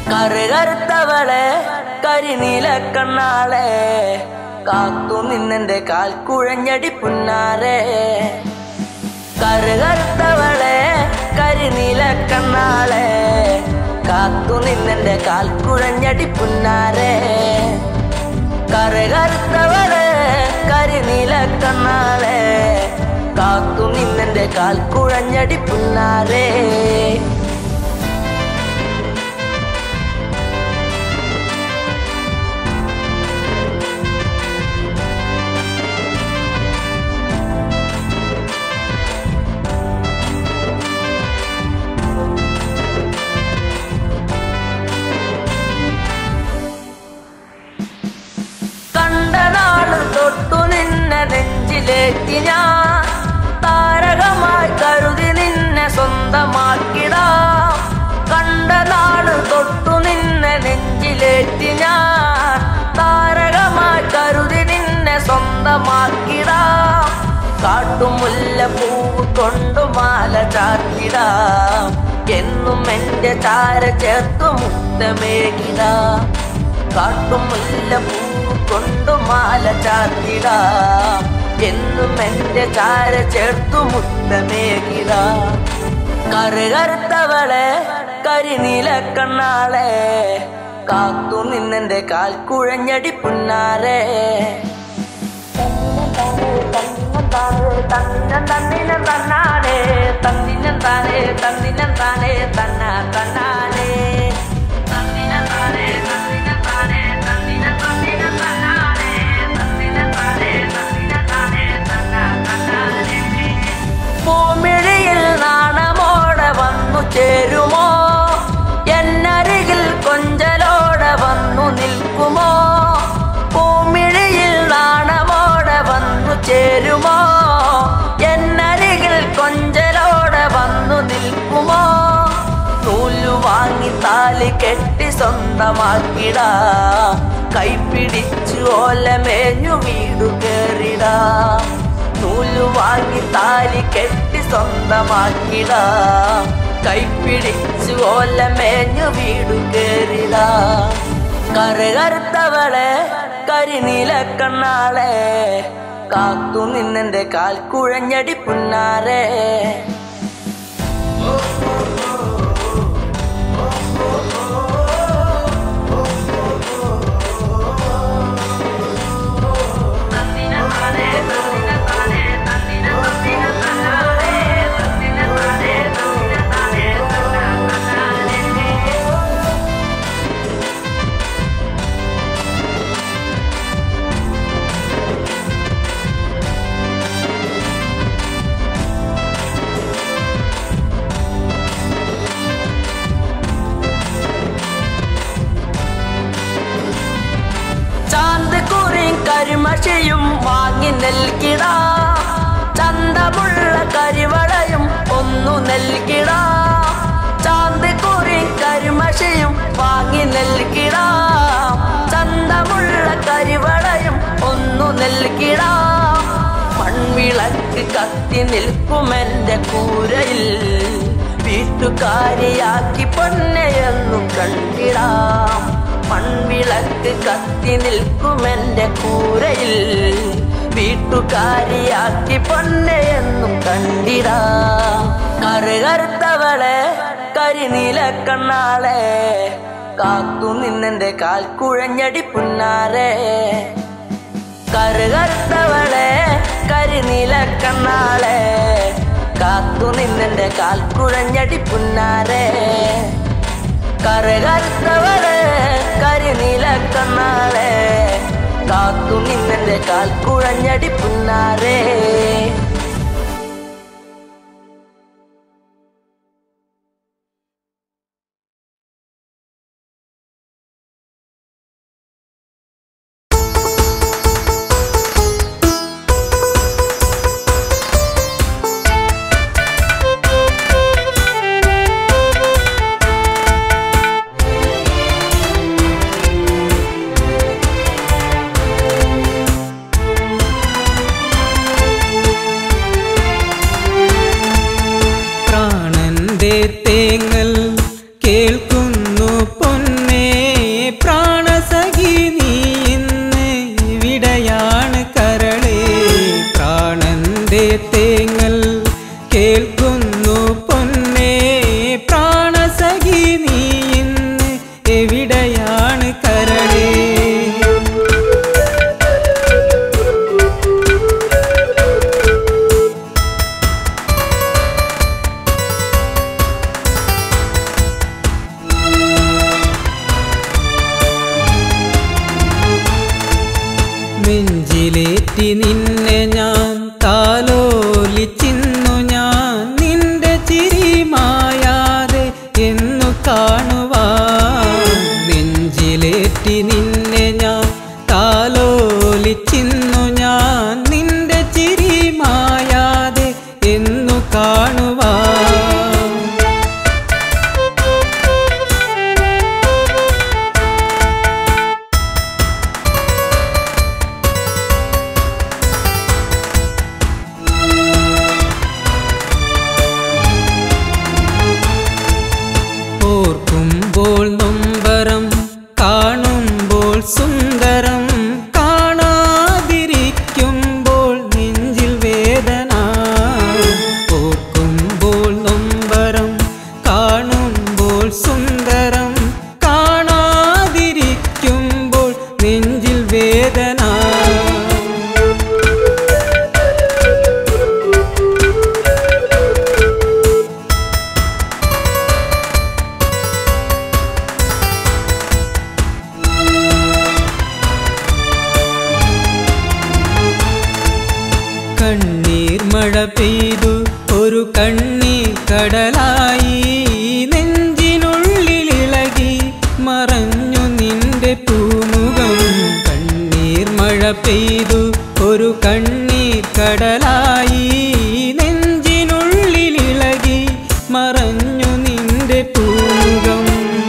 കറുകറുത്തവളെ കരിനീല കണ്ണാളെ കാത്തു നിന്നെന്റെ കാൽ കുഴഞ്ഞടി പുന്നാരെ കറുകറുത്തവളെ കരിനീല കണ്ണാളെ കാത്തു നിന്നെന്റെ കാൽ കുഴഞ്ഞടി പുന്നാരെ കറുകറുത്തവളെ കരിനീല കണ്ണാളെ കാത്തു നിന്നെന്റെ കാൽ കുഴഞ്ഞടി പുന്നാരേ കണ്ട നാള് തൊട്ടു നിന്നെ നെഞ്ചിലേറ്റി ഞാൻ താരകമായി കരുതി നിന്നെ സ്വന്തമാക്കിടാം കണ്ട നാള് തൊട്ടു നിന്നെ നെഞ്ചിലേറ്റി ഞാൻ താരകമായി കരുതി നിന്നെ സ്വന്തമാക്കിടാം കാട്ടുമുല്ല പൂവ് കൊണ്ടു മാല ചാത്തിടാം എന്നും എന്റെ ചാര ചേർത്തു മുത്തമേകിടാം കാട്ടുമുല്ല പൂവ് കൊണ്ടു മാല ചാത്തിടാം എന്നും എന്റെ ചാര ചേർത്തു മുത്തമേകിടാം കറുകറുത്തവളെ കരിനീല കണ്ണാളെ കാത്തു നിന്നെന്റെ കാൽ കുഴഞ്ഞടി പുന്നാരെ തന്നിനം തന്നാനെ തന്നിനം താനേ തന്നിനം താനേ തന്ന തന്നാനേ തന്നിനം താനേ തന്നിനം താനേ തന്നിനം തന്നിനം തന്നാനേ തന്നിനം താനേ തന്നിനം താനേ തന്ന തന്നാനേ പൂമിഴിയിൽ നാണമോടെ വന്നു ചേരുമോ എന്നരികിൽ കൊഞ്ചലോടെ വന്നു നിൽക്കുമോ പൂമിഴിയിൽ നാണമോടെ വന്നു ചേരുമോ എന്നരികിൽ കൊഞ്ചലോടെ വന്നു നിൽക്കുമോ നൂലു വാങ്ങി താലി കെട്ടി സ്വന്തമാക്കിടാ കൈപ്പിടിച്ചു ഓലമേഞ്ഞു വീടു കേറിടാ നൂലു വാങ്ങി താലി കെട്ടി സ്വന്തമാക്കിടാ കൈപ്പിടിച്ചു ഓലമേഞ്ഞു വീടു കേറിടാ കറുകറുത്തവളെ കരിനീല കണ്ണാളെ കാത്തു നിന്നെന്റെ കാൽ കുഴഞ്ഞടി പുന്നാരെ ചാന്ത് കുറിയും കരിമഷിയും വാങ്ങി നൽകിടാ ചന്തമുള്ള കരിവളയും ഒന്നു നൽകിടാ ചാന്ത് കുറിയും കരിമഷിയും വാങ്ങി നൽകിടാ ചന്തമുള്ള കരിവളയും ഒന്നു നൽകിടാ മൺവിളക്ക് കത്തി നിൽക്കുമെന്റെ കൂരയിൽ വീട്ടുകാരിയാക്കി പൊന്നയെന്നു കണ്ടിടാം മൺവിളക്ക് കത്തി നിൽക്കുമെന്റെ കൂരയിൽ വീട്ടുകാരിയാക്കി പൊന്നയെന്നു കണ്ടിടാം കറുകറുത്തവളെ കരിനീല കണ്ണാളെ കാത്തു നിന്നെന്റെ കാൽ കുഴഞ്ഞടി പുന്നാരെ കറുകറുത്തവളെ കരിനീല കണ്ണാളെ കാത്തു നിന്നെന്റെ കാൽ കുഴഞ്ഞടി പുന്നാരെ കറുകറുത്തവളെ കരിനീല കണ്ണാളെ കാത്തു നിന്നെന്റെ കാൽ കുഴഞ്ഞടി പുന്നാരേ പ്രാണന്റെ തേങ്ങൽ കേൾക്കുന്നു പൊന്ന നെഞ്ചിലേറ്റി നിന്നെ ഞാൻ താലോലിച്ചിന്നു ഞാൻ നിന്റെ ചിരി മായാതെ എന്നു കാണുവാൻ നെഞ്ചിലേറ്റി നിന്നെ ഞാൻ താലോലിച്ചിന്നു ഞാൻ നിന്റെ ചിരി മായാതെ എന്നു കാണുവാൻ ഓർക്കുമ്പോൾ നൊമ്പരം കാണുമ്പോൾ സുന്ദരം കാണാതിരിക്കുമ്പോൾ നെഞ്ചിൽ വേദന ഓർക്കുമ്പോൾ നൊമ്പരം കാണുമ്പോൾ സുന്ദരം കാണാതിരിക്കുമ്പോൾ നെഞ്ചിൽ വേദന കണ്ണീർ മഴ പെയ്തു ഒരു കണ്ണീർ കടലായി നെഞ്ചിനുള്ളിലിളകി മറഞ്ഞു നിന്റെ പൂമുഖം കണ്ണീർ മഴ പെയ്തു ഒരു കണ്ണീർ കടലായി നെഞ്ചിനുള്ളിലിളകി മറഞ്ഞു നിന്റെ പൂമുഖം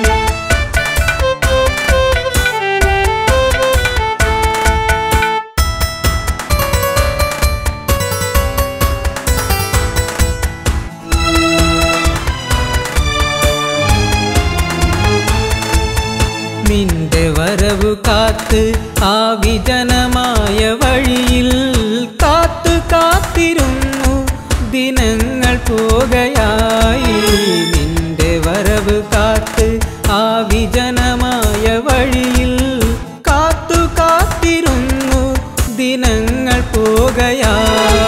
നിന്റെ വരവ് കാത്ത് ആ വിജനമായ വഴിയിൽ കാത്തു കാത്തിരുന്നു ദിനങ്ങൾ പോകയായി നിന്റെ വരവ് കാത്ത് ആ വിജനമായ വഴിയിൽ കാത്തു കാത്തിരുന്നു ദിനങ്ങൾ പോകയായി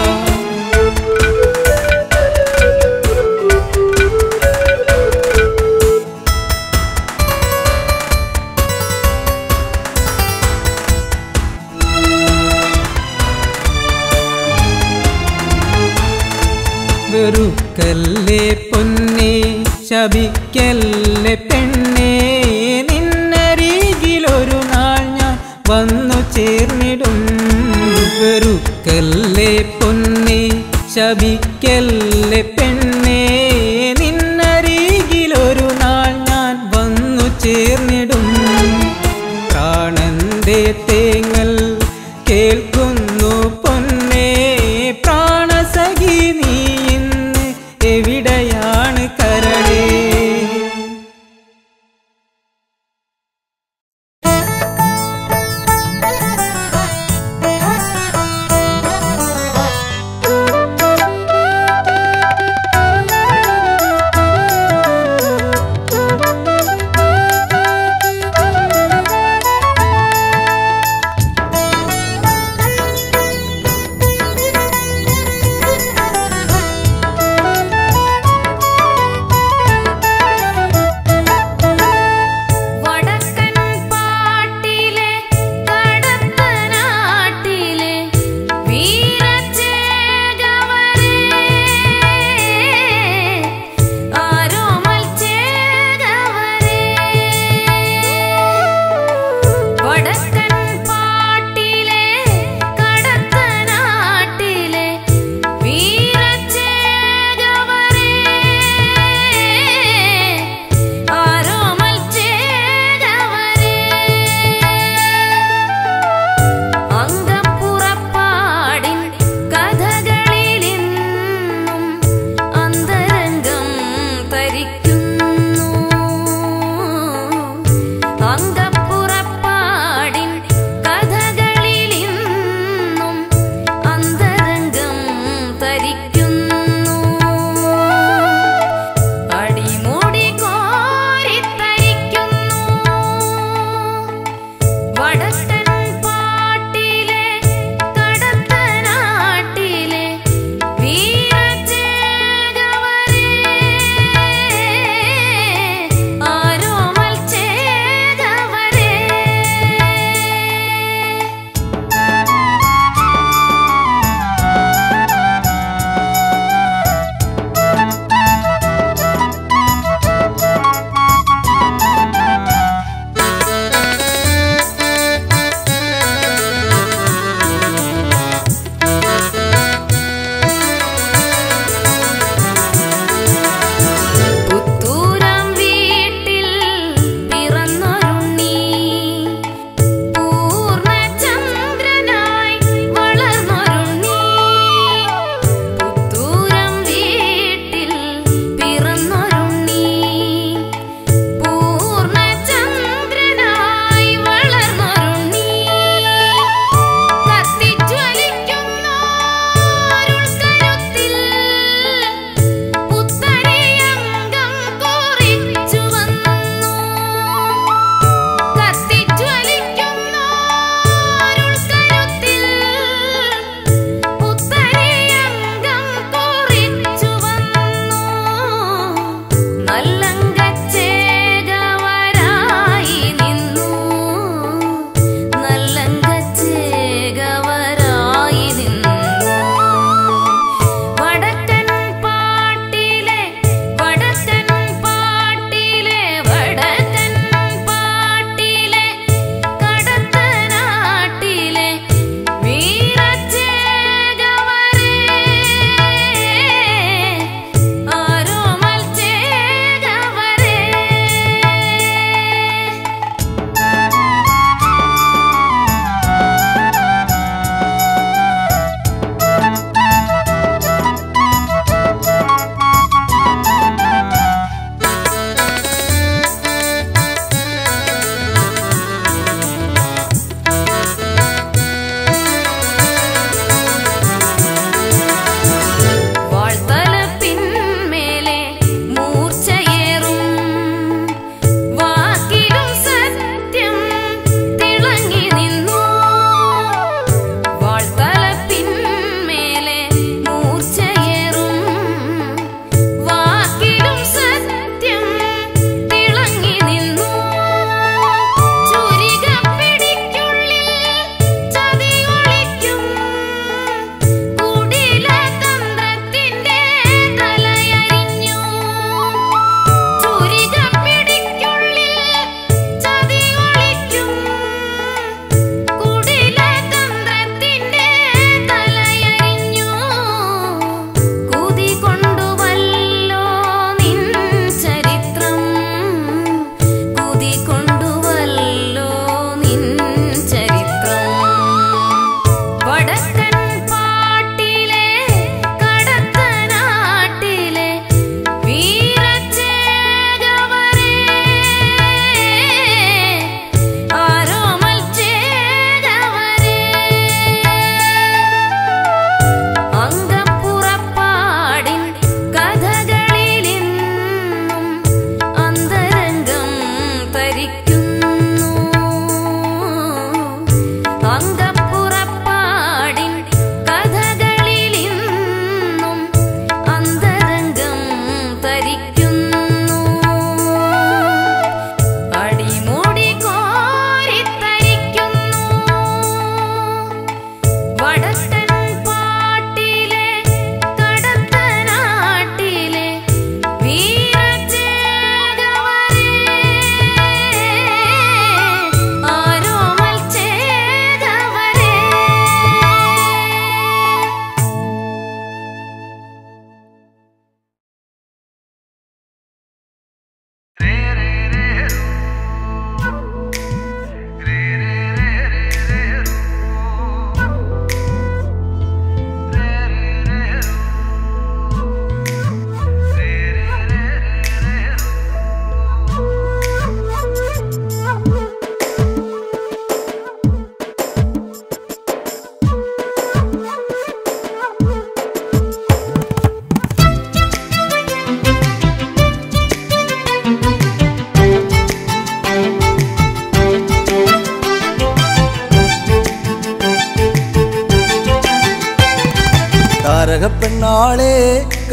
വെറുക്കല്ലേ പൊന്നെ ശപിക്കല്ലേ പെണ്ണേ നിന്നരികിലൊരു നാൾ ഞാൻ വന്നു ചേർന്നിടും വെറുക്കല്ലേ പൊന്നെ ശപിക്കല്ലേ പെണ്ണേ നിന്നരികിലൊരു നാൾ ഞാൻ വന്നു ചേർന്നിടും പ്രാണന്റെ തേങ്ങൽ കേൾക്കുന്നു പൊന്നേ പ്രാണസഖി നീ ഇന്ന് എവിടെയാണ് കരളേ വടക്കൻ പാട്ടിലെ കടത്തനാട്ടിലെ വീരചേകവരേ ആരോമൽ ചേകവരേ വടക്കൻ പാട്ടിലെ കടത്തനാട്ടിലെ വീരചേകവരേ ആരോമൽ ചേകവരേ അങ്കപ്പുറപ്പാടിൻ കഥകളിലിന്നും അന്തരംഗം തരിക്കുന്നു അങ്കപ്പുറപ്പാടിൻ കഥകളിലിന്നും അന്തരംഗം തരിക്കുന്നു അടിമുടി കോരിത്തരിക്കുന്നു വടക്കൻ പാട്ടിലെ കടത്തനാട്ടിലെ വീരചേകവരേ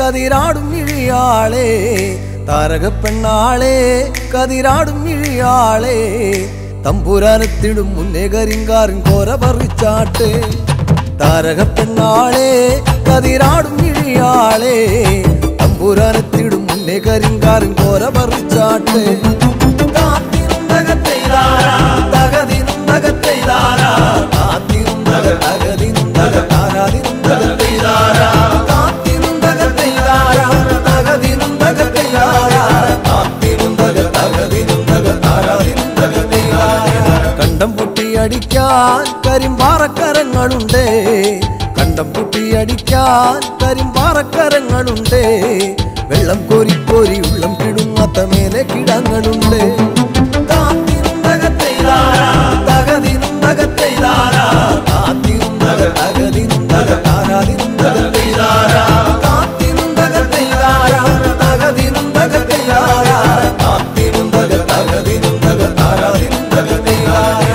കതിരാടും ഇഴിയാളെ താരക പെണ്ണാളെ കതിരാടും ഇഴിയാളെ തമ്പുരാനത്തിടും മുന്നേ കരിങ്കാറിൻ കോര പറിച്ചാട്ടെ താരക പെണ്ണാളെ കതിരാടും ഇഴിയാളെ തമ്പുരാനത്തിടും മുന്നേ കരിങ്കാറിൻ കോര പറിച്ചാട്ടെ താത്തിരുന്നകത്തെയ്താരാ, തകതിരുന്നകത്തെയ്താരാ, താത്തിരുന്നക, തകതിരുന്നക, താരാതിരുന്നകത്തെയ്താരാ, താത്തിരുന്നകത്തെയ്താരാ, തകതിരുന്നകത്തെയ്താരാ, താത്തിരുന്നക, തകതിരുന്നക, താരാതിരുന്നകത്തെയ്താരാ. കണ്ടം പൊട്ടിയടിക്കാൻ കരിമ്പാറക്കരങ്ങളുണ്ട് കണ്ടം പൊട്ടിയടിക്കാൻ കരിമ്പാറക്കരങ്ങളുണ്ട് വെള്ളം കോരി കോരി ഉള്ളം കിടുങ്ങാത്ത മേലെ കിടങ്ങളുണ്ട് താത്തിരുന്നകത്തെയ്താരാ, തകതിരുന്നകത്തെയ്താരാ, താത്തിരുന്നക, തകതിരുന്നക, താരാതിരുന്നകത്തെയ്താരാ, താത്തിരുന്നകത്തെയ്താരാ, തകതിരുന്നകത്തെയ്താരാ, താത്തിരുന്നക, തകതിരുന്നക, താരാതിരുന്നകത്തെയ്താരാ.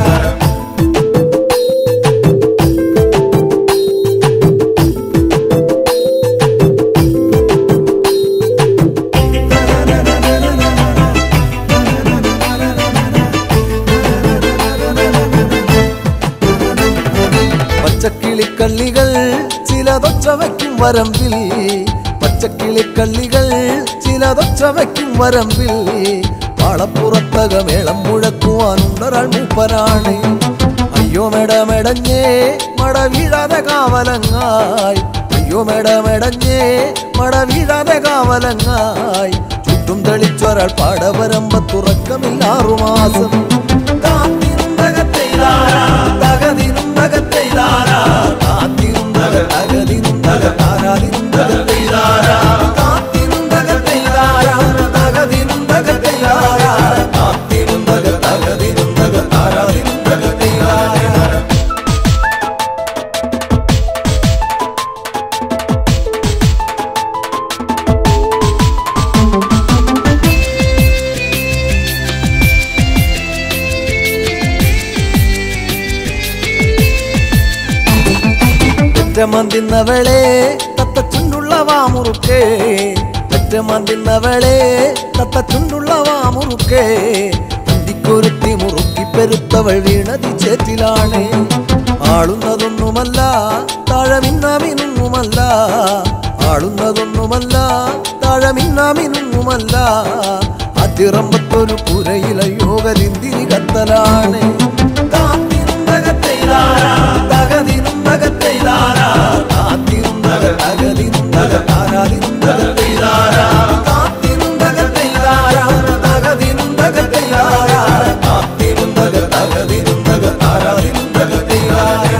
പച്ചക്കിളിക്കള്ളികൾ ചിലതൊച്ച വയ്ക്കും വരമ്പിൽ പച്ചക്കിളിക്കള്ളികൾ ചിലതൊച്ച വയ്ക്കും വരമ്പിൽ പാളപ്പുറത്തക മേളം മുഴക്കുവാനുണ്ടൊരാൾ മൂപ്പനാണ് അയ്യോ മെടമെടഞ്ഞേ മട വീഴാതെ കാവലങ്ങായി അയ്യോ മെടമെടഞ്ഞേ മട വീഴാതെ കാവലങ്ങായി ചുറ്റും തെളിച്ചൊരാൾ പാടവരമ്പത്തുറക്കമില്ലാറുമാസം കാത്തിരുന്നകത്തെയ്താരാ, തകതിരുന്നകത്തെയ്താരാ, കാത്തിരുന്നക, തകതിരുന്നക, താരാതിരുന്നകത്തെയ്താരാ, കാത്തിരുന്നകത്തെയ്താരാ, തകതിരുന്നകത്തെയ്താരാ, കാത്തിരുന്നക, തകതിരുന്നക, താരാതിരുന്നകത്തെയ്താരാ. പെറ്റമന്തിന്നവളെ തത്ത ചുണ്ടുള്ള വാമുറുക്കേ പെറ്റമന്തിന്നവളെ തത്ത ചുണ്ടുള്ള വാമുറുക്കേ അന്തിക്കൊരുത്തി മുറുക്കി പെരുത്തവൾ വീണതി ചേറ്റിലാണ് ആളുന്നതൊന്നുമല്ല താഴമിന്നാമിനുങ്ങുമല്ല ആളുന്നതൊന്നുമല്ല താഴമിന്നാമിനുങ്ങുമല്ല അതിറമ്പത്തൊരു പുരയില യോഗരിന്തിരി കത്തലാണ് കാത്തിരുന്നകത്തെയ്താരാ, തകതിരുന്നകത്തെയ്താരാ, കാത്തിരുന്നക, തകതിരുന്നക, താരാതിരുന്നകത്തെയ്താരാ, കാത്തിരുന്നകത്തെയ്താരാ, തകതിരുന്നകത്തെയ്താരാ, കാത്തിരുന്നക, തകതിരുന്നക, താരാതിരുന്നകത്തെയ്താരാ.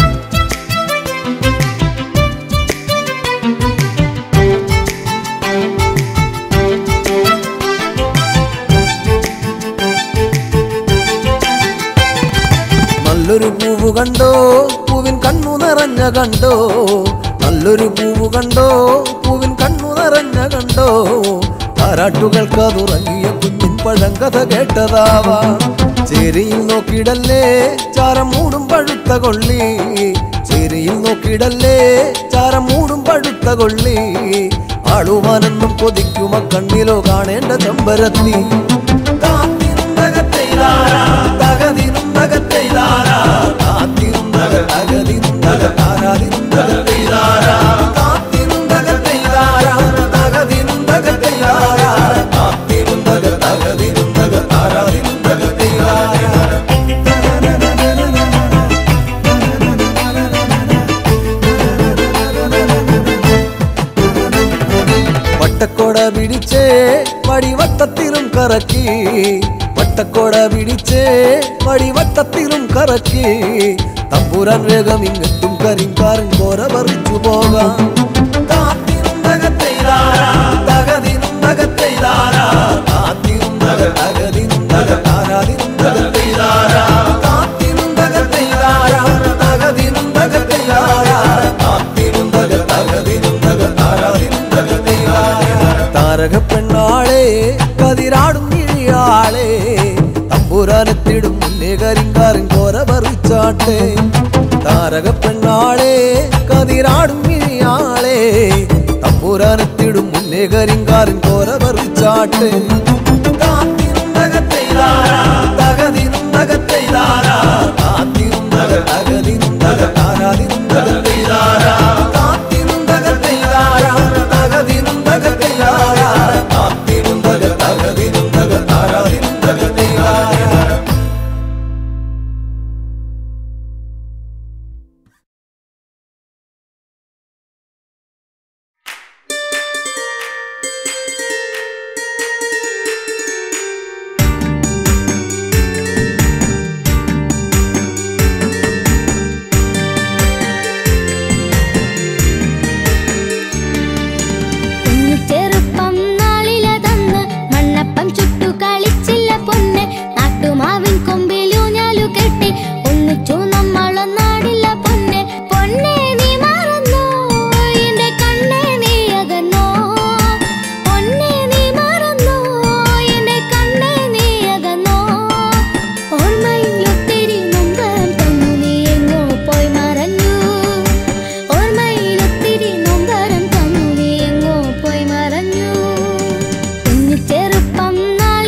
നല്ലൊരു പൂവ് കണ്ടോ പൂവിൻ കണ്ണു നിറഞ്ഞ കണ്ടോ നല്ലൊരു പൂവ് കണ്ടോ പൂവിൻ കണ്ണു നിറഞ്ഞ കണ്ടോ താരാട്ടുകൾക്ക് അതുറങ്ങിയ കുഞ്ഞിൻ പഴങ്കഥ കേട്ടതാവാ ചേരിയിൽ നോക്കിയിടല്ലേ ചാരം മൂടും പഴുത്ത കൊള്ളി ചേരിയിൽ നോക്കിയിടല്ലേ ചാരം മൂടും പഴുത്ത കൊള്ളി ആളുവാനെന്നും കൊതിക്കുമ കണ്ണിലോ കാണേണ്ട ചെമ്പരത്തി കാത്തിരുന്നകത്തെയ്താരാ, തകതിരുന്നകത്തെയ്താരാ, കാത്തിരുന്നക, തകതിരുന്നക, താരാതിരുന്നകത്തെയ്താരാ, കാത്തിരുന്നകത്തെയ്താരാ, തകതിരുന്നകത്തെയ്താരാ, കാത്തിരുന്നക, തകതിരുന്നക, താരാതിരുന്നകത്തെയ്താരാ. വട്ടക്കോട പിടിച്ചേ വടിവട്ടത്തിലും കറക്കി വട്ടക്കോട പിടിച്ചേ വടിവട്ടത്തിലും കറക്കി തമ്പുരാൻ വേഗം ഇങ്ങെത്തും കരിങ്കാരൻ കോര പറിച്ചു പോകാം കാത്തിരുന്നകത്തെയ്താരാ, തകതിരുന്നകത്തെയ്താരാ, കാത്തിരുന്നക, തകതിരുന്നക, താരാതിരുന്നകത്തെയ്താരാ, കാത്തിരുന്നകത്തെയ്താരാ, തകതിരുന്നകത്തെയ്താരാ, കാത്തിരുന്നക, തകതിരുന്നക, താരാതിരുന്നകത്തെയ്താരാ. താരക പെണ്ണാളെ കതിരാടും ഇഴിയാളെ തമ്പുരാനത്തിടും മുന്നേ കരിങ്കാരൻ കോര പറിച്ചാട്ടെ താരക പെണ്ണാളെ കതിരാടും ഇഴിയാളെ തമ്പുരാൻ തമ്പുരാനെത്തിടും മുന്നേ കരിങ്കാലിൻ കോര പറിച്ചാട്ടെ താത്തിരുന്നകത്തെയ്താരാ, തകതിരുന്നകത്തെയ്താരാ, താത്തിരുന്നക, തകതിരുന്നക, താരാതിരുന്നകത്തെയ്താരാ, താത്തിരുന്നകത്തെയ്താരാ, തകതിരുന്നകത്തെയ്താരാ, താത്തിരുന്നക, തകതിരുന്നക, താരാതിരുന്നകത്തെയ്താരാ. കുഞ്ഞു ചെറുപ്പം നാളിലതന്ന് മണ്ണപ്പം ചുട്ടു കളിച്ചില്ല പൊന്നെ നാട്ടുമാവിൻ കൊമ്പിലൂഞ്ഞാലു കെട്ടി ഒന്നിച്ചു നമ്മളൊന്നാടില്ല പൊന്നെ പൊന്നെ നീ മറന്നോ എന്റെ കണ്ണേ നീ അകന്നോ പൊന്നെ നീ മറന്നോ എന്റെ കണ്ണേ നീ അകന്നോ ഓർമ്മയിൽ ഒത്തിരി നൊമ്പരം തന്നു നീ എങ്ങോ പോയി മറഞ്ഞു ഓർമ്മയിൽ ഒത്തിരി നൊമ്പരം തന്നു നീ എങ്ങോ പോയി മറഞ്ഞു കുഞ്ഞു ചെറുപ്പം നാളിൽ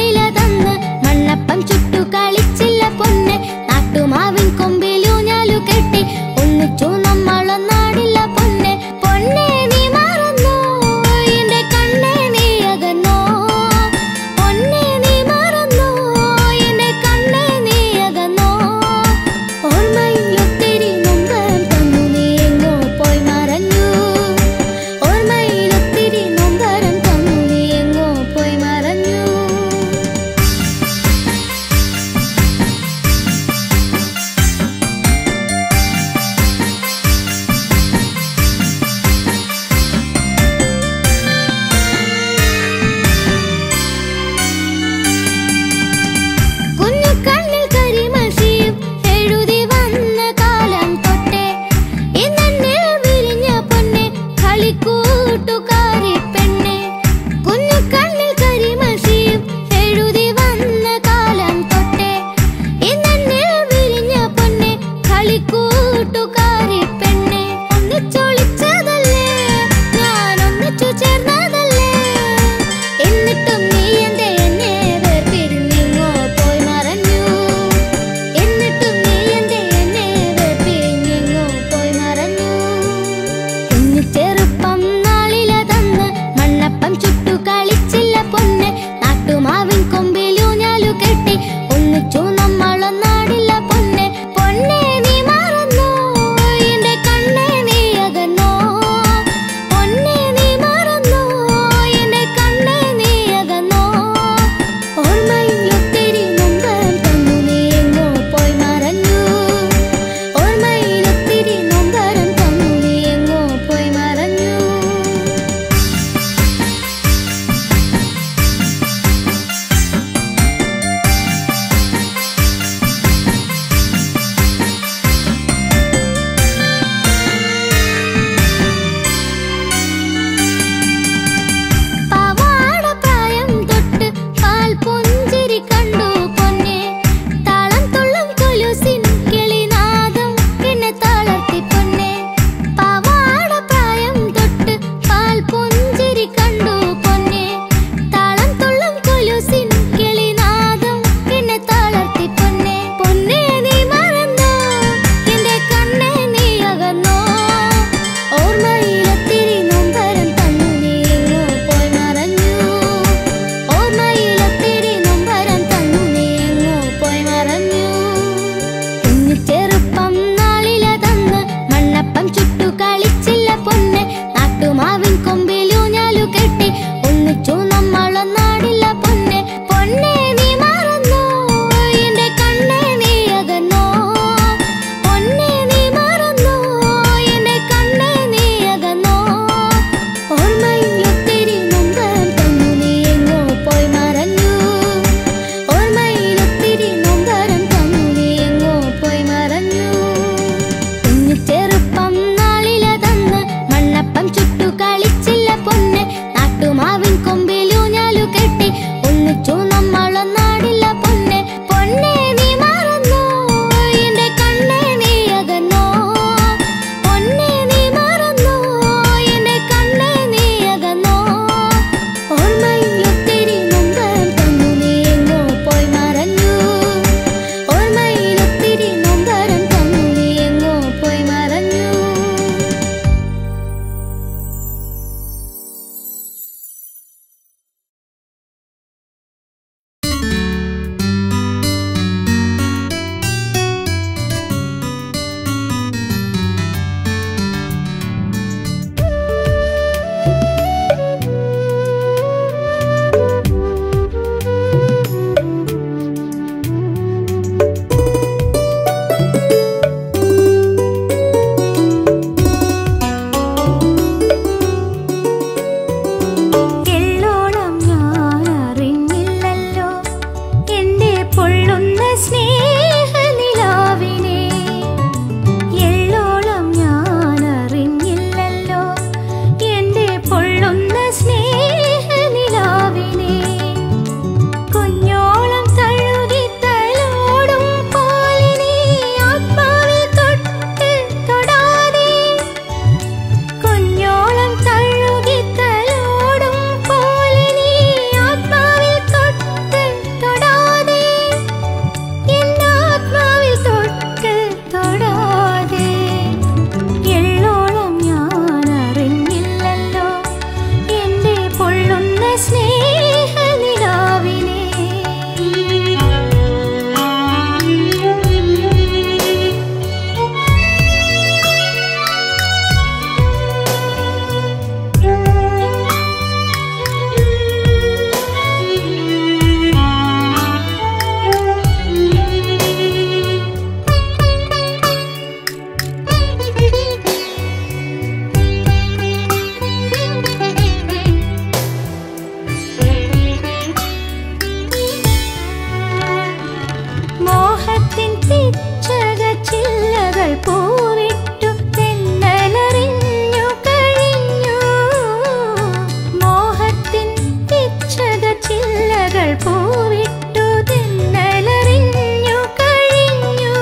പൂവിട്ടു തിന്നലറിഞ്ഞു കഴിഞ്ഞു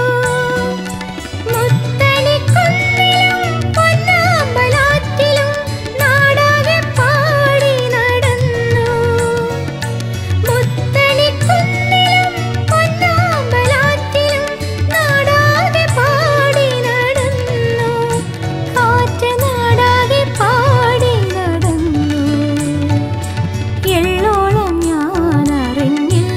മുത്തണിക്കുന്നിലും പൊന്നാമ്പലാറ്റിലും നാടാകെ പാടി നടന്നു മുത്തണിക്കുന്നിലും പൊന്നാമ്പലാറ്റിലും നാടാകെ പാടി നടന്നു കാറ്റ് നാടാകെ പാടി നടന്നു എള്ളോളം ഞാൻ അറിഞ്ഞില്ല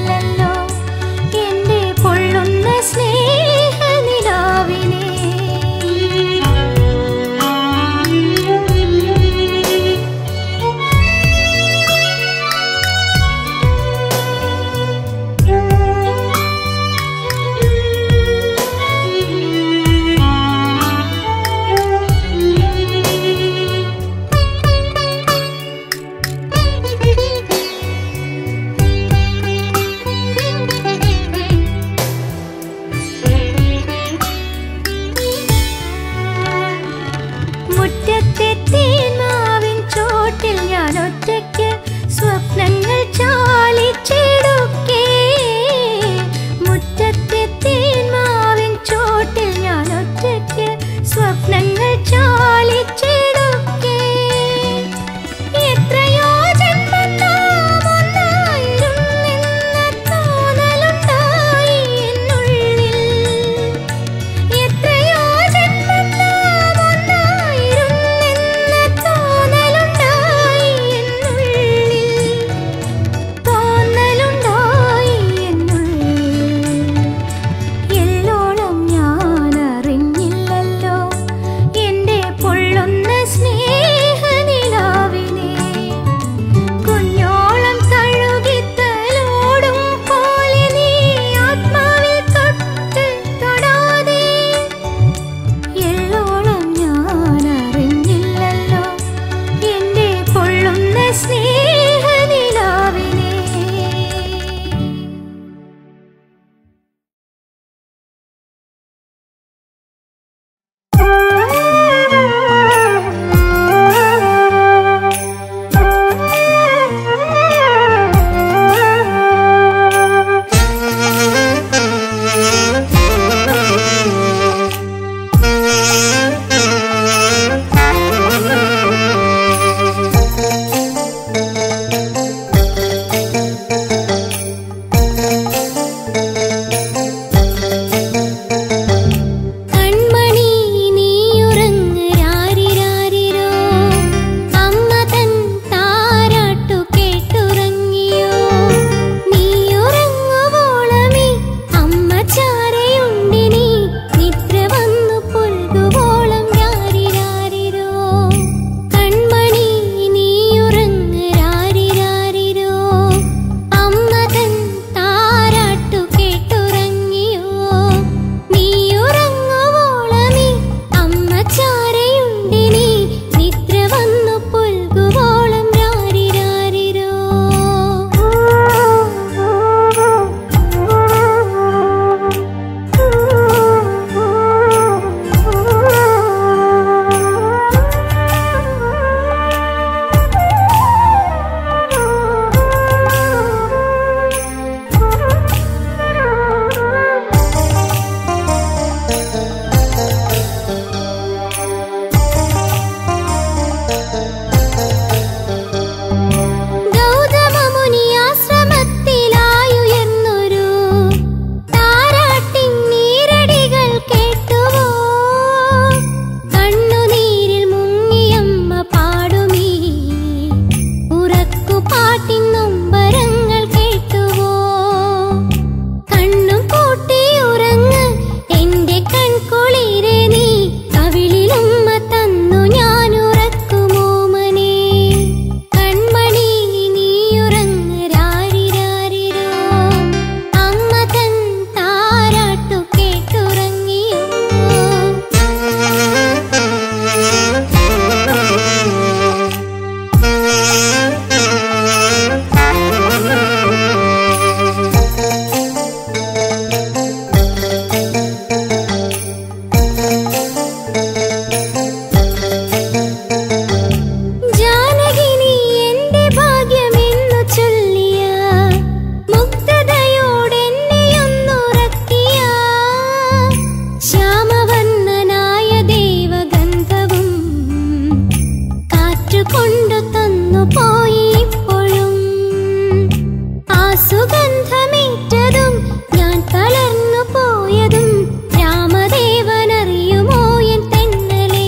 സുഗന്ധമേറ്റതും ഞാൻ തളർന്നു പോയതും രാമദേവനറിയുമോ എൻ തെന്നലേ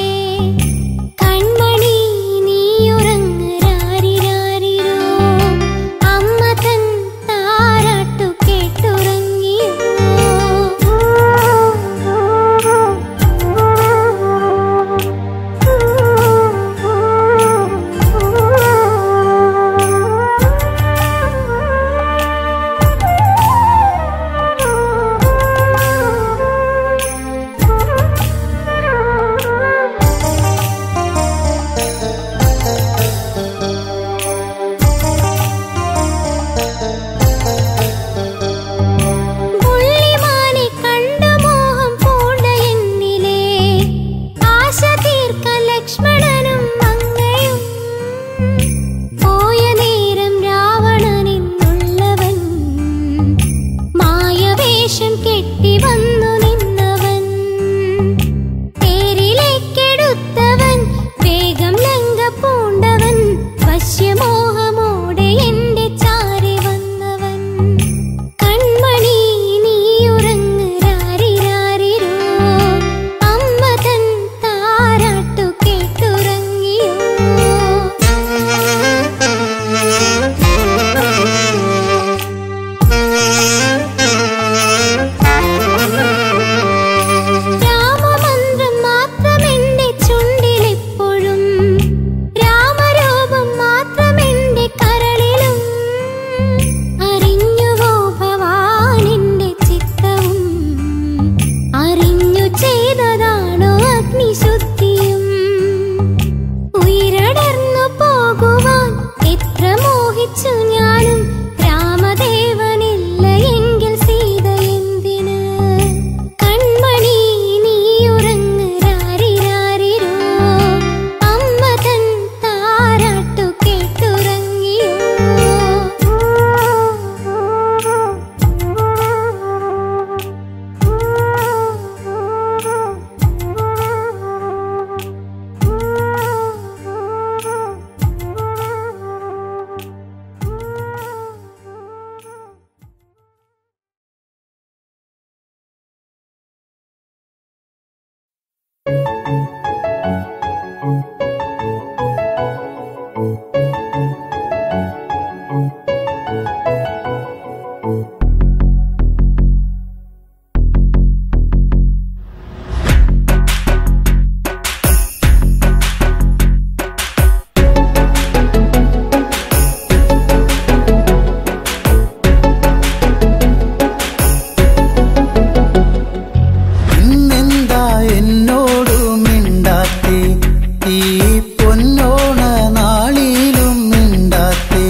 കൺമണി നീയുറങ്ങരാരിരാരിരോ അമ്മ തൻ താരാട്ടു പുള്ളിമാനെ കണ്ട മോഹം പൂണ്ട എന്നിലേ ആശ തീർക്കാൻ ലക്ഷ്മണനും മങ്ങയും പോയ നേരം രാവണനെന്നുള്ളവൻ മായവേഷം കെട്ടി വന്നു നിന്നവൻ തേരിലേക്കെടുത്തവൻ വേഗം ലങ്ക പൂണ്ടവൻ വശ്യമോഹമോടെ എന്റെ ചാരി വന്നവൻ കൺമണി നീയുറങ്ങരാരിരാരിരോ അമ്മ തൻ താരാട്ടു കേട്ടുറങ്ങിയോ രാമമന്ത്രം മാത്രമെന്റെ ചുണ്ടിലെപ്പോഴും രാമരൂപം മാത്രമെന്റെ കരളിലും അറിഞ്ഞുവോ ഭവാനെന്റെ ചിത്തവും അറിഞ്ഞു ചെയ്തതാണോ അഗ്നിശുദ്ധിയും ഉയരടർന്നു പോകുവാൻ എത്ര മോഹിച്ചു ഞാനും രാമദേവനില്ല എങ്കിൽ സീത എന്തിന് കൺമണി നീയുറങ്ങരാരിരാരിരോ അമ്മ തൻ താരാട്ടു കേട്ടുറങ്ങിയോ ഇന്നെന്താ എന്നോടു മിണ്ടാത്തേ ഈ പൊന്നോണ നാളിലും മിണ്ടാത്തേ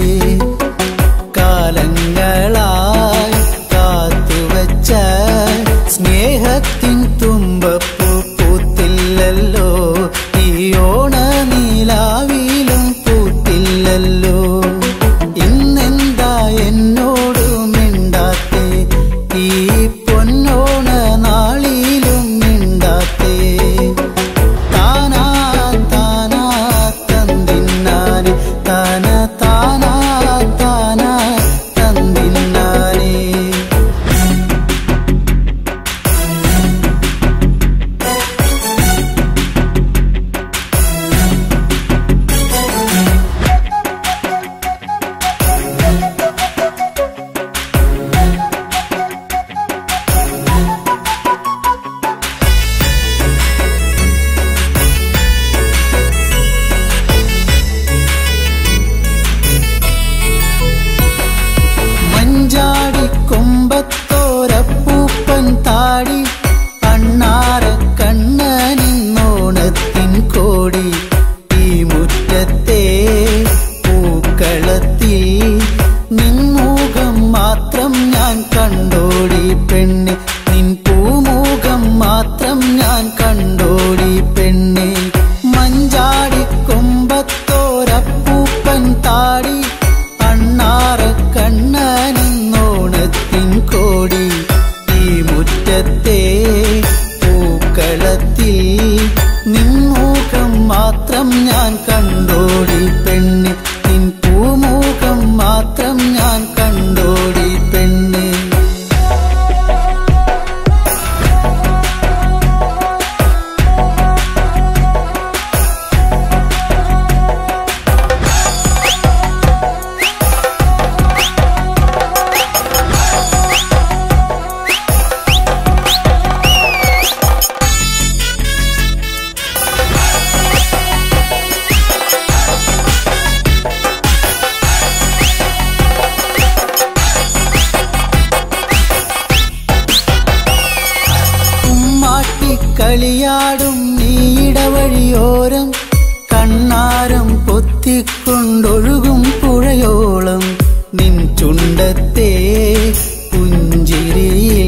കാലങ്ങളായി കാത്തുവച്ച സ്നേഹത്തിൻ തുമ്പപ്പൂ പൂത്തില്ലല്ലോ ഈ ഓണ നീലാവിലും പൂത്തില്ലല്ലോ ഇന്നെന്താ എന്നോടു മിണ്ടാത്തേ ഈ പൊന്നോണ നാളിലും മിണ്ടാത്തേ താനാ താനാ തന്തിന്നാനെ താന താനാ താനാ തന്തിന്നാനേ മഞ്ചാടി കൊമ്പത്തോരപ്പൂപ്പൻ താടി അണ്ണാറ കണ്ണനിന്നോണത്തിൻ കോടി ഈ മുറ്റത്തെ പൂക്കളത്തിൽ നിൻമുഖം മാത്രം ഞാൻ കണ്ടോടി പെണ്ണെ നിൻ പൂമുഖം മാത്രം ഞാൻ കണ്ടോടി പെണ്ണെ മഞ്ചാടി കൊമ്പത്തോരപ്പൂപ്പൻ താടി അണ്ണാറ കണ്ണനെന്നോണത്തിൻ കോടി ഈ മുറ്റത്തെ പൂക്കളത്തിൽ നിൻമുഖം മാത്രം ഞാൻ കണ്ടോടി പെണ്ണെ നിൻ പൂമുഖം മാത്രം ഞാൻ കണ്ടോടി ചുണ്ടത്തെ പുഞ്ചിരിയിൽ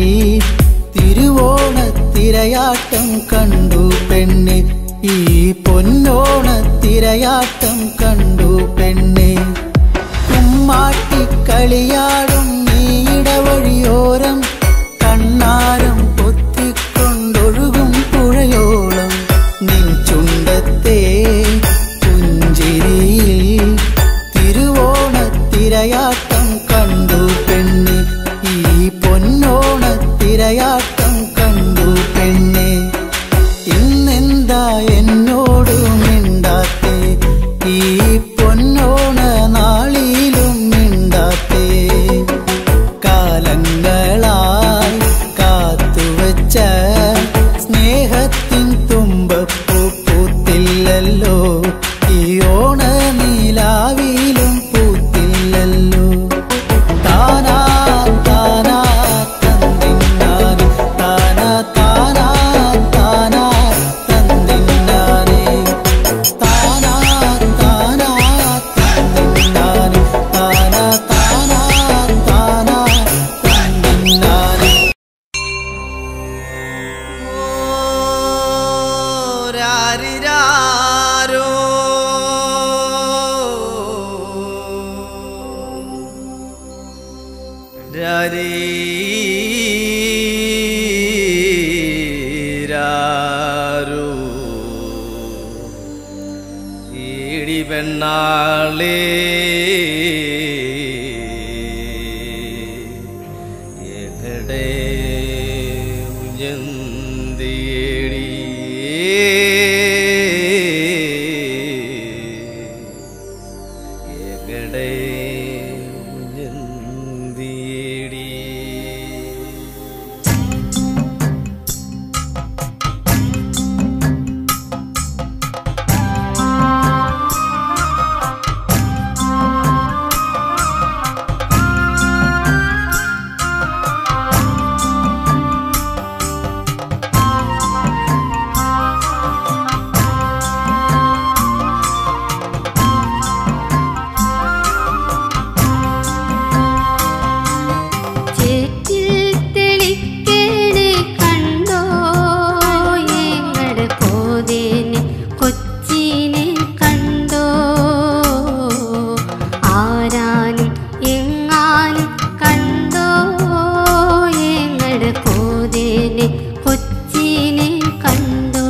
തിരുവോണത്തിരയാട്ടം കണ്ടു പെണ്ണ് ഈ പൊന്നോണത്തിരയാട്ടം കണ്ടു പെണ്ണ് കുമ്മാട്ടിക്കളിയാടും നീടവഴിയോരം കണ്ണാരം പൊത്തിക്കൊണ്ടൊഴുകും പുഴയോളം നിൻ ചുണ്ടത്തെ പുഞ്ചിരിയിൽ തിരുവോണത്തിരയാട്ടം കണ്ടു പെണ്ണ് ഈ പൊന്നോണത്തിരയാട്ടം കണ്ടു പെണ്ണ് ഇന്നെന്താ എന്നോട് മിണ്ടാത്തേ ഈ പൊന്നോണ നാളിലും മിണ്ടാത്തേ കാലങ്ങളായി കാത്തുവച്ച സ്നേഹത്തിൻ തുമ്പപ്പൂ പൂത്തില്ലല്ലോ ഈ ഓണ നീലാവിലും പൂത്തില്ലല്ലോ താനാ താനാ തന്നിന്നാനെ താനാ താനാ താനാ തന്നിന്നാനെ താനാ താനാ തന്നിന്നാനെ താനാ താനാ താനാ തന്നിന്നാനെ രാരിരാരോ രാരീ രാരോ ഈടി പെണ്ണാളേ എകടെ ഉയന്തിയേടി എകടെ ഉയന്തിയേടി ചേറ്റിൽ തെളിക്കേണ് കണ്ടോ ഞങ്ങളുടെ കോതേനെ കൊച്ചിനെ കണ്ടോ ആരാനും എങ്ങാനും കണ്ടോ ഞങ്ങളുടെ കോതേനെ കൊച്ചിനെ കണ്ടോ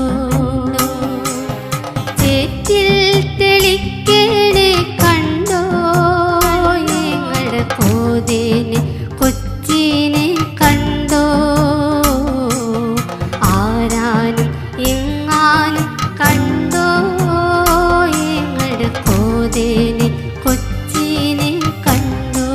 ചേറ്റിൽ തെളിക്കേണ് കണ്ടോ ഞങ്ങളുടെ കോതേനെ കൊച്ചിനെ കണ്ടോ ആരാനും എങ്ങാനും കണ്ടോ ഞങ്ങളുടെ കോതേനെ കൊച്ചിനെ കണ്ടോ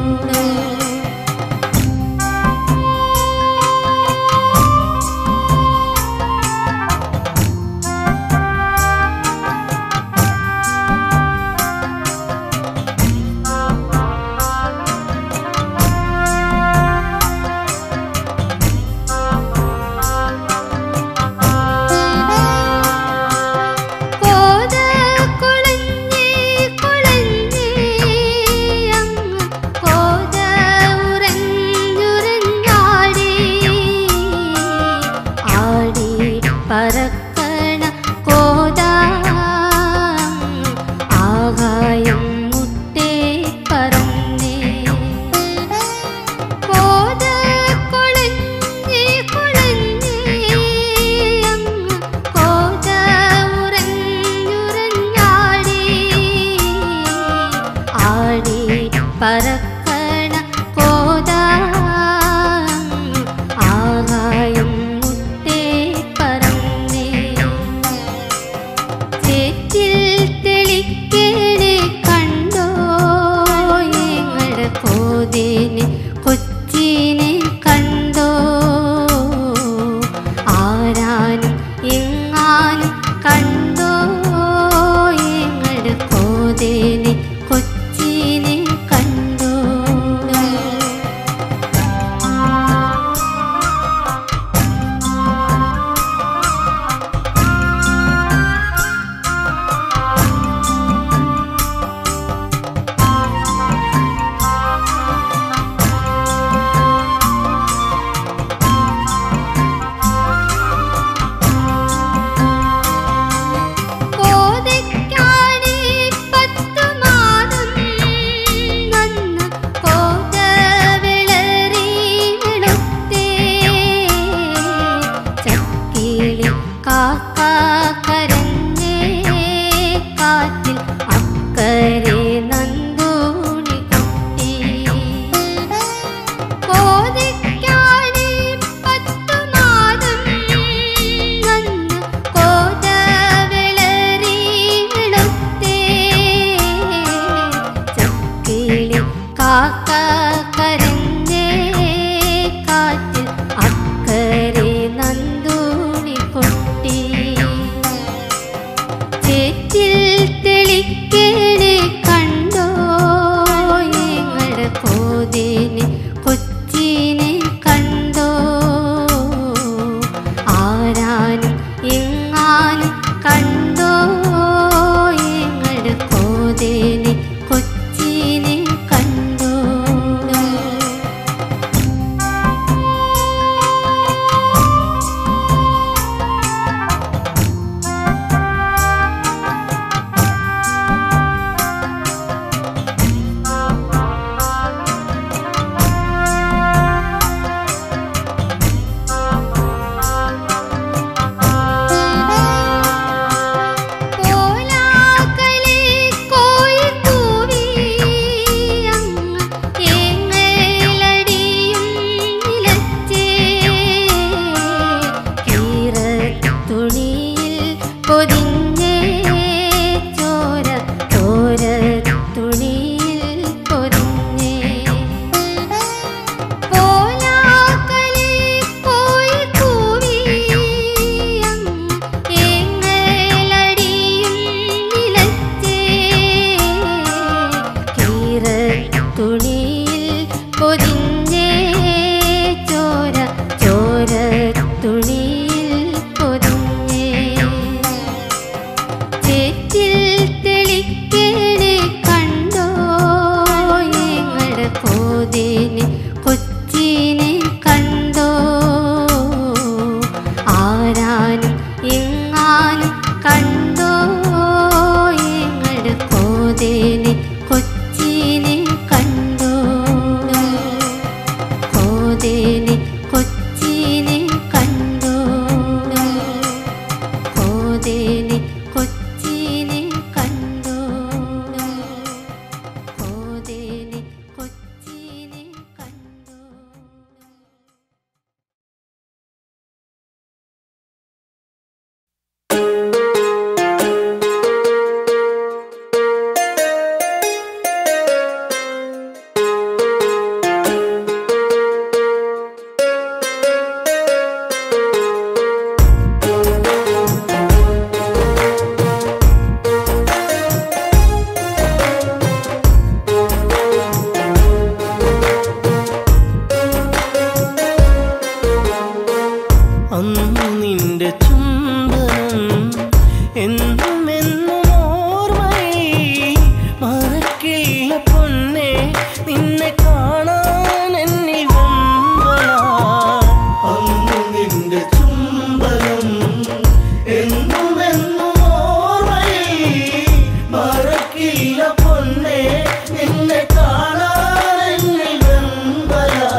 കോത കുളഞ്ഞേ കുളഞ്ഞേ അങ്ങ് കോത ഉറഞ്ഞുറഞ്ഞാടി ആടി പറക്കണ കോത ആകായം മുട്ടേ പറന്നേ കോത കുളഞ്ഞേ കുളഞ്ഞേ അങ്ങ് കോത ഉറഞ്ഞുറഞ്ഞാടി ആടി പറക്കണ കോത ആകായം മുട്ടേ പറന്നേ ചേറ്റിൽ തെളിക്കേണ് കണ്ടോ ഞങ്ങളുടെ കോതേനെ കൊച്ചിനെ കണ്ടോ ആരാനും എങ്ങാനും കണ്ടോ ഞങ്ങളുടെ കോതേനെ കൊച്ചിനെ കണ്ടോ കൊച്ചിനെ കണ്ടോ ആരാനും എങ്ങാനും കണ്ടോ ഞങ്ങളുടെ കോതേനെ കൊച്ചിനെ കണ്ടോ കോതേനെ കൊച്ചിനെ കണ്ടോ കോതേനെ കൊച്ചിനെ കണ്ടോ കോതേനെ കൊച്ചിനെ കണ്ടോ അന്നു നിന്റെ ചുംബനം എന്നും എന്നും ഓർമ്മയിൽ മറക്കില്ല പൊന്നെ നിന്നെ കാണാൻ എന്നിൽ വെമ്പലാ അന്നു നിന്റെ ചുംബനം എന്നും എന്നും ഓർമ്മയിൽ മറക്കില്ല പൊന്നെ നിന്നെ കാണാൻ എന്നിൽ വെമ്പലാ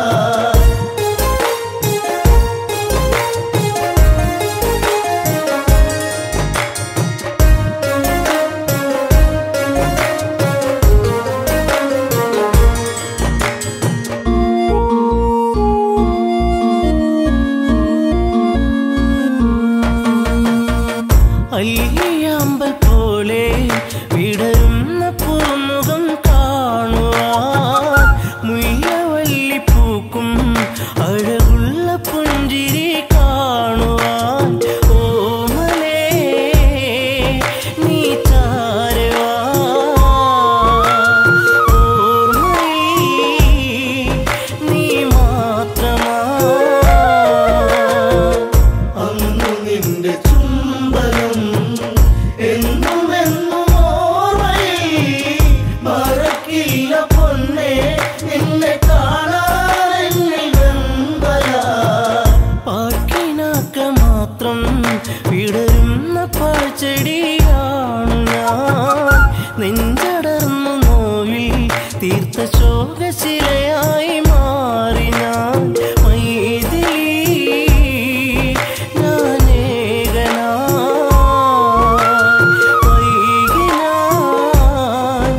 അല്ലിയാമ്പൽ പോലെ വിടരുന്ന പൂമുഖം കാണുവാൻ മുയ്യവല്ലി പൂക്കും അഴകുള്ള പുഞ്ചിരി കാണുവാൻ ഓമലേ നീ ചാരവാ ഓർമ്മയിൽ നീ മാത്രമാ അന്നു നിന്റെ ചുംബനം എന്നും എന്നും ഓർമ്മയിൽ മറക്കില്ല പൊന്നെ നിന്നെ കാണാൻ എന്നിൽ വെമ്പലാ പാട്ടിനാക്ക മാത്രം വിടരുന്ന പാഴ്ചെടിയാണ് ഞാൻ നെഞ്ചടർന്നു നോവിൽ തീർത്ത ശോകശിലയായി മാറി ഞാൻ മൈതിലി ഞാനേകനാ വൈകിനാൻ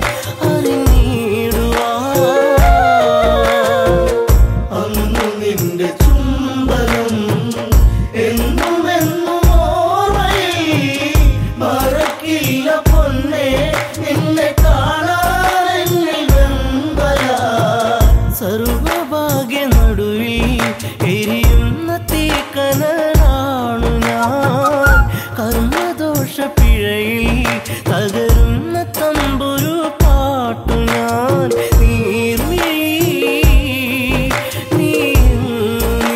അറിഞ്ഞിടുവാൻ അന്നു നിന്റെ ചുംബനം എന്നും എന്നും ഓർമ്മയിൽ മറക്കില്ല പൊന്നെ നിന്നെ കാണാൻ എന്നിൽ വെമ്പലാ സർവഭാഗ്യ നടുവിൽ എരിയുന്ന തീക്കനലാണു ഞാൻ കർമ്മദോഷ പിഴയിൽ തകരുന്ന തമ്പുരു പാട്ടു ഞാൻ നീർമിഴി നീ നീ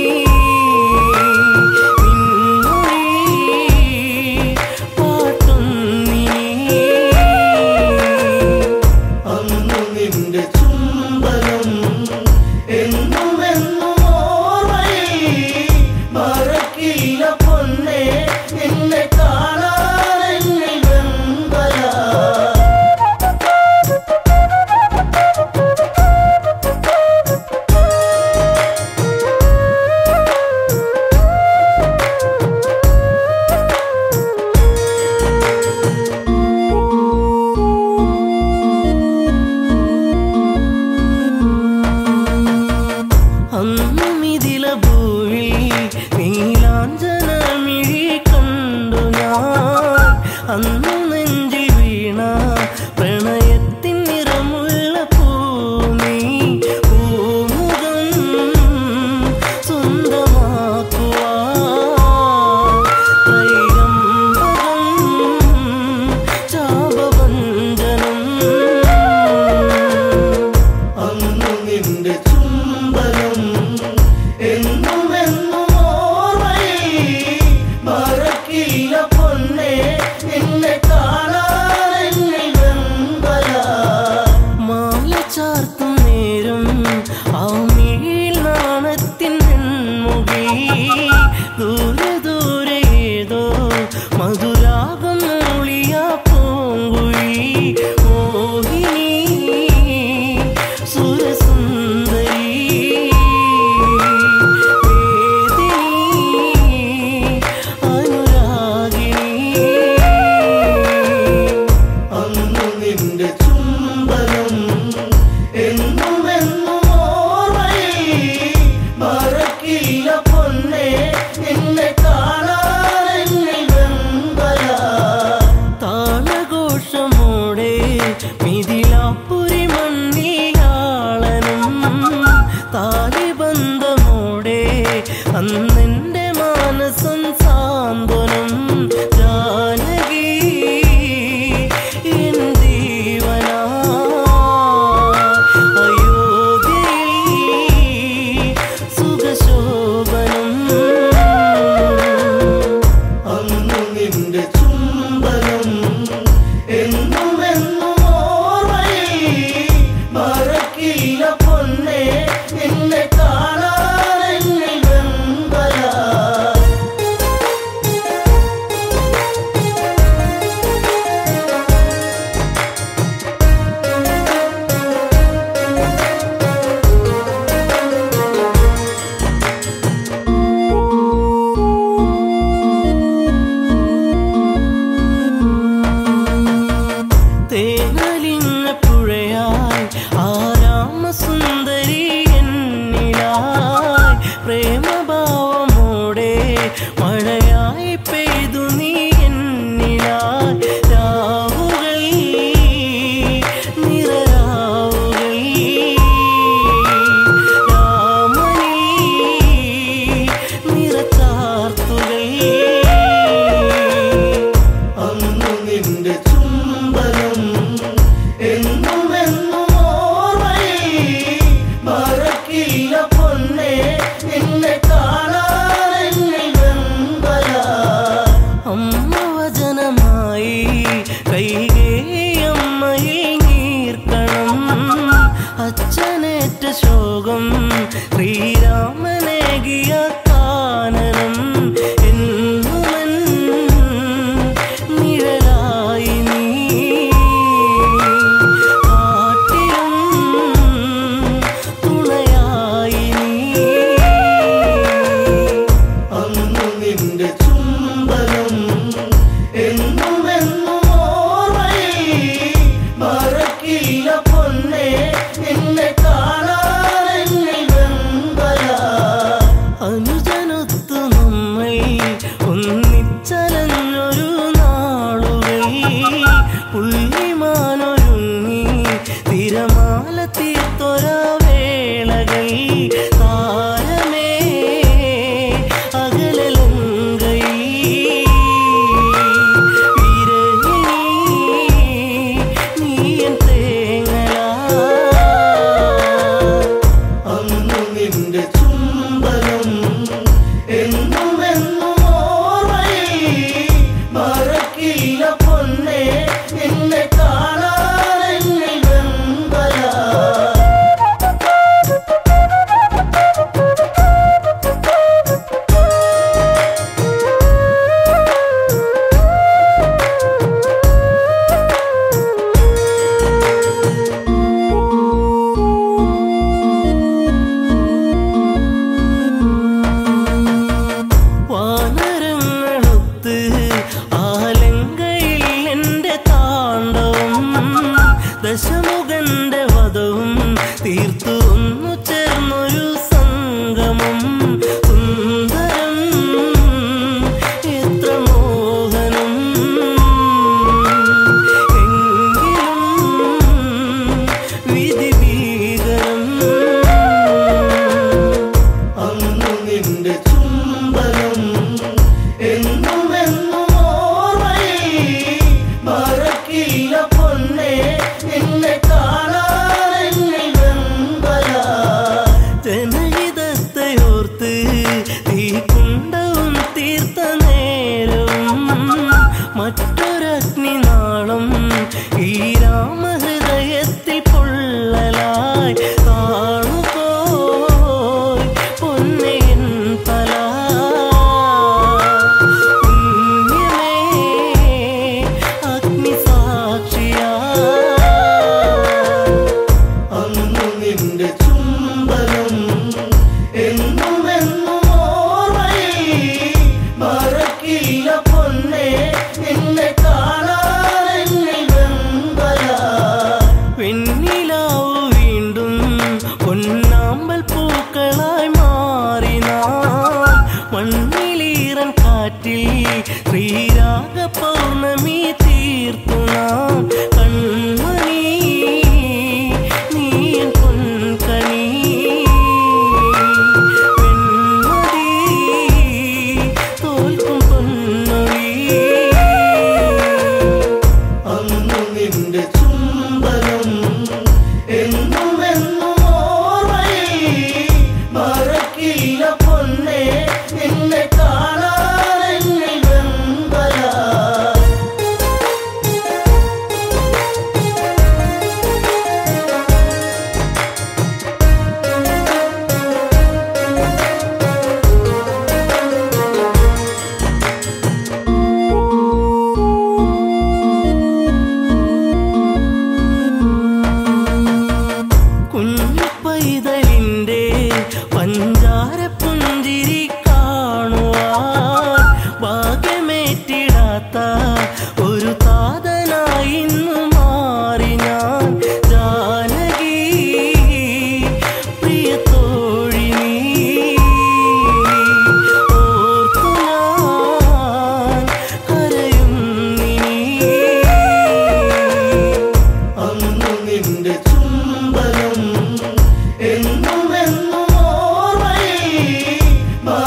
നിൻമൊഴി പാട്ടും നീ അന്നു നിന്റെ ചുംബനം എന്നും എന്നും ഓർമ്മയിൽ മറക്കില്ല പൊന്നെ നിന്നെ കാണാൻ എന്നിൽ വെമ്പലാ അന്നും ഇതില ഭൂവിൽ നീലാഞ്ജനമിഴി കണ്ടു ഞാൻ അന്നു നെഞ്ചിൽ വീണ പ്രണയത്തിൻ നിറമുള്ള പൂമി പൂമുഖം സ്വന്തമാക്കുവാൻ ത്രൈകമ്പകം ചാപവഞ്ചനം അന്നു നിന്റെ ചുംബനം ലോകം ശ്രീരാമനേകിയ കാനനം എന്നുമൻ നിഴലായി നീ കാട്ടിലും തുണയായി നീ അന്നു നിന്റെ ചുംബനം എന്നും എന്നും ഓർമ്മയിൽ മറക്കില്ല പൊന്നെ നിന്നെ കാണാനെന്നിൽ വെമ്പല അനുജനൊത്തു നമ്മൾ ഒന്നിച്ചലഞ്ഞൊരു നാളുകൾ പുള്ളിമാനൊരുങ്ങി തിരമാല തീർത്തൊര വേളകൾ താരമേ അകലലങ്കൈ വിരഹിണി നീയൻ തേങ്ങലാ അന്നു നിന്റെ ചുംബനം എന്നും എന്നും ഓർമ്മയിൽ മറക്കില്ല പൊന്നെ നിന്നെ കാണാനെന്നിൽ വെമ്പല വാനരങ്ങളൊത്ത് ആലങ്കയിൽ എന്റെ താണ്ഡവം ദശമുഖന്റെ വധവും തീർത്തു ഒന്നു ചേർന്നൊരു സംഗമം സുന്ദരം എത്ര മോഹനം എങ്കിലും വിധി ഭീകരം അന്നു നിന്റെ ചുംബനം എന്നും എന്നും ഓർമ്മയിൽ മറക്കില്ല പൊന്നെ നിന്നെ കാണാനെന്നിൽ വെമ്പല ജനഹിതത്തെയോർത്ത് തീക്കുണ്ടവും തീർത്ത നേരവും മറ്റൊരഗ്നിനാളം ഈ രാമഹൃദയത്തിൽ പൊള്ളലായി കാണുപോയി പൊന്നയൻ തല പുണ്യമേ അഗ്നിസാക്ഷിയാ അന്നു നിന്റെ ചുംബനം എന്നും എന്നും ഓർമ്മയിൽ മറക്കില്ല പൊന്നെ നിന്നെ കാണാനെന്നിൽ വെമ്പല വെണ്ണിലാവു വീണ്ടും പൊന്നാമ്പൽ പൂക്കളായി മാറി നാം മണ്ണിലീറൻ കാറ്റിൽ ശ്രീരാഗ പൗർണമി തീർത്തു നാം കൺമണി നീയൻ പൊൻകണി വെൺമതി തോൽക്കും പൊന്നൊഴി അന്നു നിന്റെ ചുംബനം എന്നും എന്നും ഓർമ്മയിൽ മറക്കില്ല പൊന്നെ നിന്നെ കാണാനെന്നിൽ വെമ്പല കുഞ്ഞു പൈതലിന്റെ പഞ്ചാര പുഞ്ചിരി കാണുവാൻ ഭാഗ്യമേറ്റിടാത്ത ഒരു താതനായി ഇന്നു മാറി ഞാൻ ജാനകി പ്രിയ തോഴി നീ ഓർത്തു ഞാൻ കരയുന്നിനി അന്നു നിന്റെ ചുംബനം എന്നും എന്നും ഓർമ്മയിൽ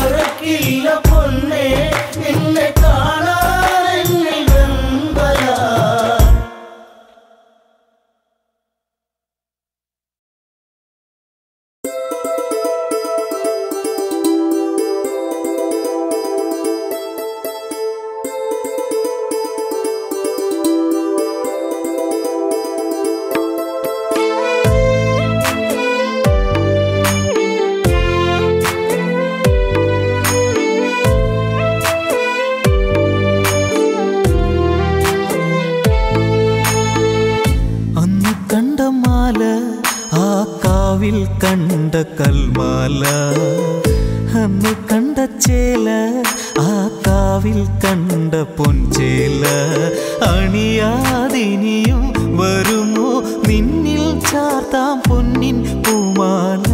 കൽമാല അന്ന് കണ്ട ചേല ആ കാവിൽ കണ്ട പൊൻചേല അണിയാതിനിയും വരുമോ നിന്നിൽ ചാർത്താം പൊന്നിൻ പൂമാല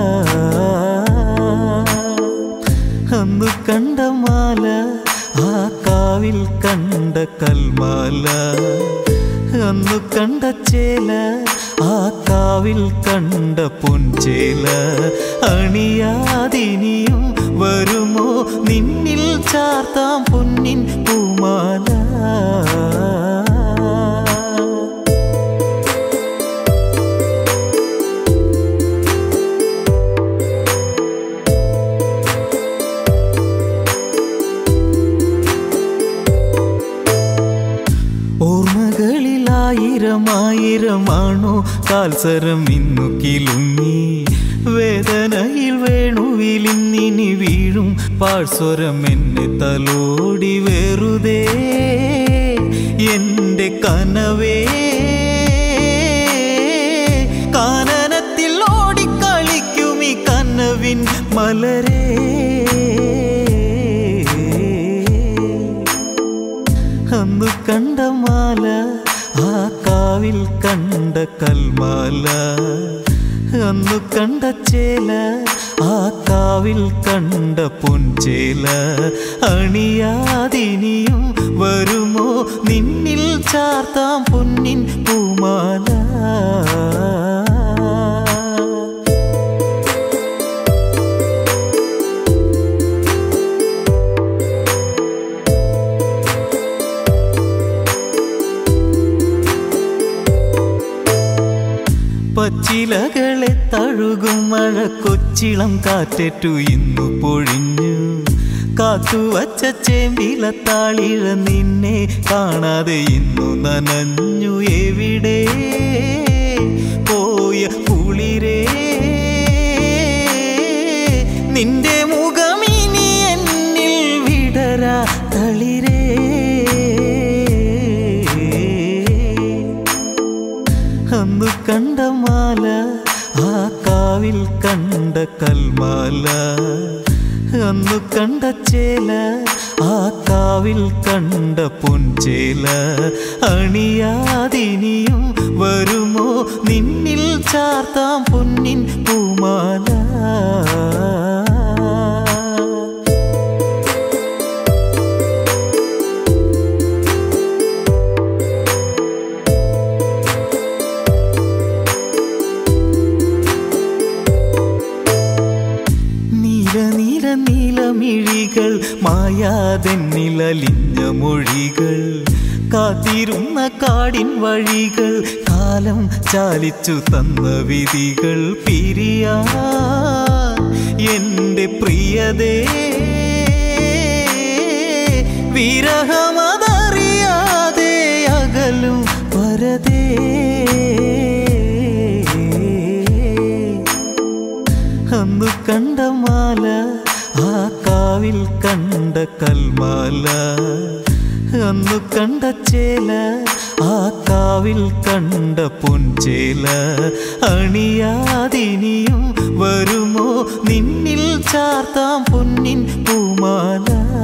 അന്ന് കണ്ട മാല ആ കാവിൽ കണ്ട കൽമാല അന്ന് കണ്ട ചേല ആ കാവിൽ കണ്ട പൊൻചേല അണിയാതിനിയും വരുമോ നിന്നിൽ ചാർത്താം പൊന്നിൻ പൂമാല ഓർമ്മകളിലായിരം ആയിരമാണോ കാൽസരം ഇന്നു കിലുങ്ങി വേദനയിൽ വേണുവിലിന്നിനി വീഴും പാഴ്സ്വരം എന്നെ തലോടി വെറുതെ എൻ്റെ കനവേ കാനനത്തിൽ ഓടിക്കളിക്കും ഈ കനവിൻ മലരേ അന്നു കണ്ട മാല ആ കാവിൽ കണ്ട കൽമാല അന്നു കണ്ട ചേല ആ കാവിൽ കണ്ട പൊൻചേല അണിയാതിനിയും വരുമോ നിന്നിൽ ചാർത്താം പൊന്നിൻ പൂമാല പച്ചിലകളെ തഴുകും മഴ കൊച്ചിളം കാറ്റേറ്റു ഇന്നു പൊഴിഞ്ഞു കാത്തുവച്ച ചേമ്പില താളിഴ നിന്നെ കാണാതെ ഇന്നു നനഞ്ഞു എവിടെ പോയ കുളിരേ നിന്റെ മുഖമിനി എന്നിൽ വിടരാ തളിരേ അന്നു കണ്ട മാല ആ കാവിൽ കണ്ട കൽമാല അന്നു കണ്ട ചേല ആ കാവിൽ കണ്ട പൊൻചേല അണിയാതിനിയും വരുമോ നിന്നിൽ ചാർത്താം പൊന്നിൻ പൂമാല നീല നീല നീലമിഴികൾ മായാതെന്നിലലിഞ്ഞ മൊഴികൾ കാത്തിരുന്ന കാടിൻ വഴികൾ കാലം ചാലിച്ചു തന്ന വിധികൾ പിരിയാ എൻ്റെ പ്രിയതേ വിരഹമതറിയാതെ അകലും വരതേ അന്നു കണ്ട മാല ആ കാവിൽ കണ്ട കൽമാല അന്നു കണ്ട ചേല ആ കാവിൽ കണ്ട പൊൻചേല അണിയാതിനിയും വരുമോ നിന്നിൽ ചാർത്താം പൊന്നിൻ പൂമാല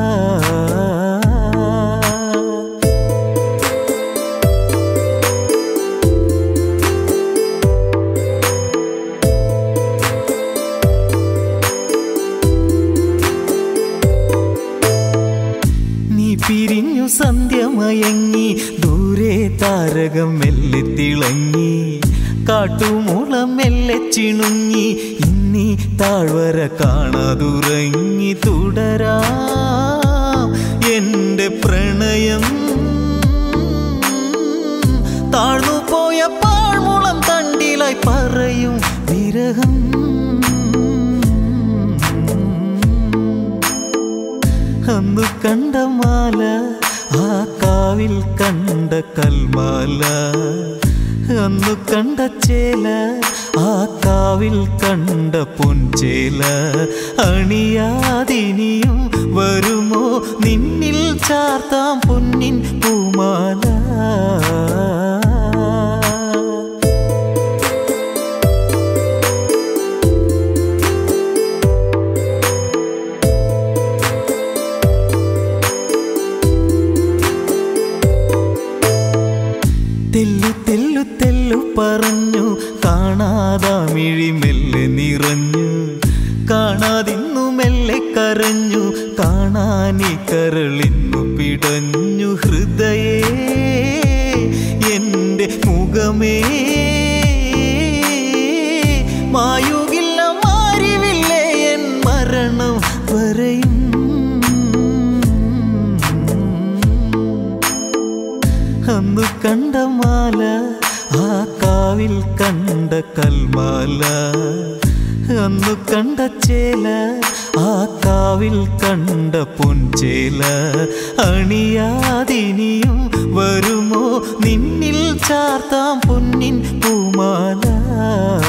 നീ പിരിഞ്ഞു സന്ധ്യമയങ്ങി ദൂരെ താരകം മെല്ലെ തിളങ്ങി കാട്ടുമൂളം മെല്ലെ ചിണുങ്ങി ഇന്നീ താഴ്വര കാണാതുറങ്ങി തുടരാ എൻ്റെ പ്രണയം താഴ്ന്നു പോയ പാഴ്മുളം തണ്ടിലായി പറയും വിരഹം അന്നു കണ്ട മാല ആ കാവിൽ കണ്ട കൽമാല അന്നു കണ്ട ചേല ആ കാവിൽ കണ്ട പൊൻചേല അണിയാതിനിയും വരുമോ നിന്നിൽ ചാർത്താം പൊന്നിൻ പൂമാല വരെയും അന്നു കണ്ട മാല ആ കാവിൽ കണ്ട കൽമാല അന്നു കണ്ട ചേല ആ കാവിൽ കണ്ട പൊൻചേല അണിയാതിനിയും വരുമോ നിന്നിൽ ചാർത്താം പൊന്നിൻ പൂമാല